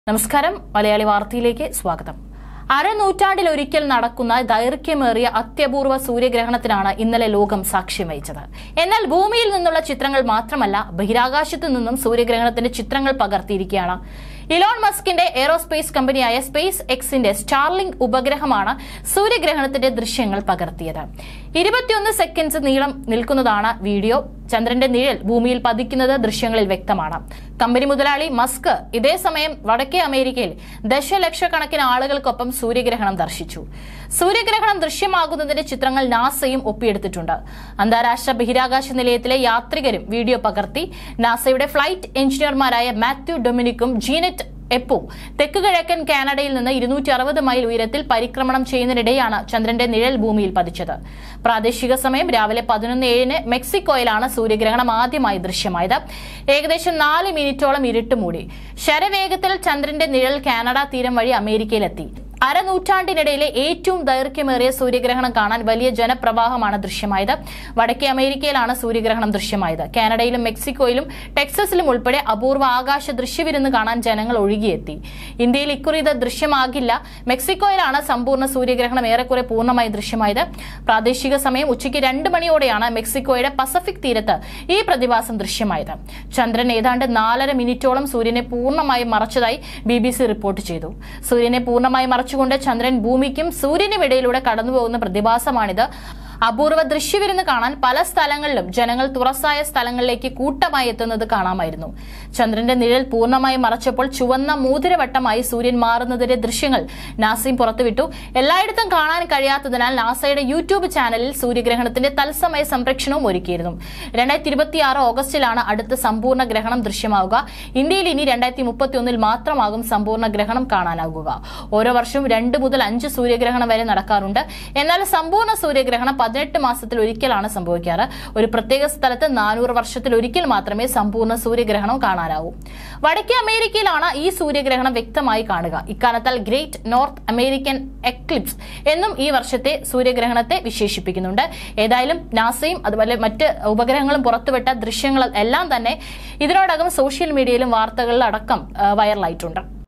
നമസ്കാരം മലയാളി വാർത്തയിലേക്ക് സ്വാഗതം അരനൂറ്റാണ്ടിലൊരിക്കൽ നടക്കുന്ന ദൈർഘ്യമേറിയ അത്യപൂർവ സൂര്യഗ്രഹണത്തിനാണ് ഇന്നലെ ലോകം സാക്ഷ്യം വഹിച്ചത് എന്നാൽ ഭൂമിയിൽ നിന്നുള്ള ചിത്രങ്ങൾ മാത്രമല്ല ബഹിരാകാശത്തു നിന്നും സൂര്യഗ്രഹണത്തിന്റെ ചിത്രങ്ങൾ പകർത്തിയിരിക്കുകയാണ് ഇലോൺ മസ്കിന്റെ എയറോസ്പേസ് കമ്പനിയായ സ്പേസ് എക്സിന്റെ സ്റ്റാർലിങ്ക് ഉപഗ്രഹമാണ് സൂര്യഗ്രഹണത്തിന്റെ ദൃശ്യങ്ങൾ പകർത്തിയത് ഇരുപത്തിയൊന്ന് സെക്കൻഡ്സ് നീളം നിൽക്കുന്നതാണ് വീഡിയോ ചന്ദ്രന്റെ നിഴൽ ഭൂമിയിൽ പതിക്കുന്നത് ദൃശ്യങ്ങളിൽ വ്യക്തമാണ് കമ്പനി മുതലാളി മസ്ക് ഇതേ സമയം വടക്കേ അമേരിക്കയിൽ ദശലക്ഷക്കണക്കിന് ആളുകൾക്കൊപ്പം സൂര്യഗ്രഹണം ദർശിച്ചു സൂര്യഗ്രഹണം ദൃശ്യമാകുന്നതിന്റെ ചിത്രങ്ങൾ നാസയും ഒപ്പിയെടുത്തിട്ടുണ്ട് അന്താരാഷ്ട്ര ബഹിരാകാശ നിലയത്തിലെ യാത്രികരും വീഡിയോ പകർത്തി നാസയുടെ ഫ്ലൈറ്റ് എഞ്ചിനീയർമാരായ മാത്യു ഡൊമിനിക്കും ജീനറ്റ് എപ്പോ തെക്ക് കിഴക്കൻ കാനഡയിൽ നിന്ന് ഇരുന്നൂറ്റി അറുപത് മൈൽ ഉയരത്തിൽ പരിക്രമണം ചെയ്യുന്നതിനിടെയാണ് ചന്ദ്രന്റെ നിഴൽ ഭൂമിയിൽ പതിച്ചത് പ്രാദേശിക സമയം രാവിലെ പതിനൊന്ന് ഏഴിന് മെക്സിക്കോയിലാണ് സൂര്യഗ്രഹണം ആദ്യമായി ദൃശ്യമായത് ഏകദേശം നാല് മിനിറ്റോളം ഇരുട്ട് മൂടി ശരവേഗത്തിൽ ചന്ദ്രന്റെ നിഴൽ കാനഡ തീരം വഴി അമേരിക്കയിലെത്തി അരനൂറ്റാണ്ടിനിടയിലെ ഏറ്റവും ദൈർഘ്യമേറിയ സൂര്യഗ്രഹണം കാണാൻ വലിയ ജനപ്രവാഹമാണ് ദൃശ്യമായത് വടക്കേ അമേരിക്കയിലാണ് സൂര്യഗ്രഹണം ദൃശ്യമായത് കാനഡയിലും മെക്സിക്കോയിലും ടെക്സസിലും ഉൾപ്പെടെ അപൂർവ ആകാശ ദൃശ്യവിരുന്ന് കാണാൻ ജനങ്ങൾ ഒഴുകിയെത്തി ഇന്ത്യയിൽ ഇക്കുറി ഇത് ദൃശ്യമാകില്ല മെക്സിക്കോയിലാണ് സമ്പൂർണ്ണ സൂര്യഗ്രഹണം ഏറെക്കുറെ പൂർണ്ണമായി ദൃശ്യമായത് പ്രാദേശിക സമയം ഉച്ചയ്ക്ക് രണ്ട് മണിയോടെയാണ് മെക്സിക്കോയുടെ പസഫിക് തീരത്ത് ഈ പ്രതിഭാസം ദൃശ്യമായത് ചന്ദ്രൻ ഏതാണ്ട് നാലര മിനിറ്റോളം സൂര്യനെ പൂർണ്ണമായി മറച്ചതായി ബി ബി സി റിപ്പോർട്ട് ചെയ്തു സൂര്യനെ പൂർണ്ണമായി മറച്ചുകൊണ്ട് ചന്ദ്രൻ ഭൂമിക്കും സൂര്യനും ഇടയിലൂടെ കടന്നുപോകുന്ന പ്രതിഭാസമാണിത് അപൂർവ ദൃശ്യവിരുന്ന് കാണാൻ പല സ്ഥലങ്ങളിലും ജനങ്ങൾ തുറസായ സ്ഥലങ്ങളിലേക്ക് കൂട്ടമായി എത്തുന്നത് കാണാമായിരുന്നു ചന്ദ്രന്റെ നിഴൽ പൂർണ്ണമായി മറച്ചപ്പോൾ ചുവന്ന മോതിരവട്ടമായി സൂര്യൻ മാറുന്നതിന്റെ ദൃശ്യങ്ങൾ നാസയും പുറത്തുവിട്ടു എല്ലായിടത്തും കാണാൻ കഴിയാത്തതിനാൽ നാസയുടെ യൂട്യൂബ് ചാനലിൽ സൂര്യഗ്രഹണത്തിന്റെ തത്സമയ സംരക്ഷണവും ഒരുക്കിയിരുന്നു രണ്ടായിരത്തി ഇരുപത്തിയാറ് ഓഗസ്റ്റിലാണ് അടുത്ത സമ്പൂർണ്ണ ഗ്രഹണം ദൃശ്യമാവുക ഇന്ത്യയിൽ ഇനി രണ്ടായിരത്തി മുപ്പത്തിയൊന്നിൽ മാത്രമാകും സമ്പൂർണ്ണ ഗ്രഹണം കാണാനാകുക ഓരോ വർഷവും രണ്ട് മുതൽ അഞ്ച് സൂര്യഗ്രഹണം വരെ നടക്കാറുണ്ട് എന്നാൽ സമ്പൂർണ്ണ സൂര്യഗ്രഹണം പതിനെട്ട് മാസത്തിൽ ഒരിക്കലാണ് സംഭവിക്കാറ് ഒരു പ്രത്യേക സ്ഥലത്ത് നാനൂറ് വർഷത്തിൽ ഒരിക്കൽ മാത്രമേ സമ്പൂർണ്ണ സൂര്യഗ്രഹണം കാണാനാവൂ വടക്കേ അമേരിക്കയിലാണ് ഈ സൂര്യഗ്രഹണം വ്യക്തമായി കാണുക ഇക്കാലത്താൽ ഗ്രേറ്റ് നോർത്ത് അമേരിക്കൻ എക്ലിപ്സ് എന്നും ഈ വർഷത്തെ സൂര്യഗ്രഹണത്തെ വിശേഷിപ്പിക്കുന്നുണ്ട് ഏതായാലും നാസയും അതുപോലെ മറ്റ് ഉപഗ്രഹങ്ങളും പുറത്തുവിട്ട ദൃശ്യങ്ങൾ എല്ലാം തന്നെ ഇതിനോടകം സോഷ്യൽ മീഡിയയിലും വാർത്തകളിലടക്കം ആ, വൈറലായിട്ടുണ്ട്